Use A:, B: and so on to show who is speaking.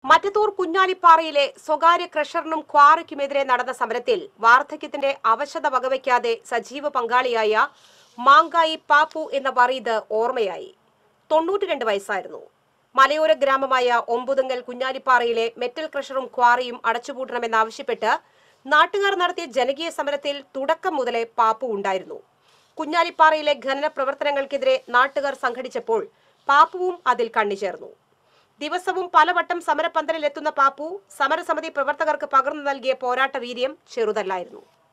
A: മറ്റത്തൂർ കുഞ്ഞാലിപ്പാറയിലെ സ്വകാര്യ ക്രഷറിനും ക്വാറിക്കുമെതിരെ നടന്ന സമരത്തിൽ വാർദ്ധക്യത്തിന്റെ അവശത വകവയ്ക്കാതെ സജീവ പങ്കാളിയായ മാങ്കായി പാപ്പു എന്ന വറീദ് ഓർമ്മയായി തൊണ്ണൂറ്റിരണ്ട് വയസ്സായിരുന്നു മലയോര ഗ്രാമമായ ഒമ്പുതുങ്ങൽ കുഞ്ഞാലിപ്പാറയിലെ മെറ്റൽ ക്രഷറും ക്വാറിയും അടച്ചുപൂട്ടണമെന്നാവശ്യപ്പെട്ട് നാട്ടുകാർ നടത്തിയ ജനകീയ സമരത്തിൽ തുടക്കം മുതലേ പാപ്പു ഉണ്ടായിരുന്നു കുഞ്ഞാലിപ്പാറയിലെ ഖനന പ്രവർത്തനങ്ങൾക്കെതിരെ നാട്ടുകാർ സംഘടിച്ചപ്പോൾ പാപ്പുവും അതിൽ കണ്ണിച്ചേർന്നു ദിവസവും പലവട്ടം സമരപന്തലിലെത്തുന്ന പാപ്പു സമരസമിതി പ്രവർത്തകർക്ക് പകർന്നു നൽകിയ പോരാട്ട വീര്യം ചെറുതല്ലായിരുന്നു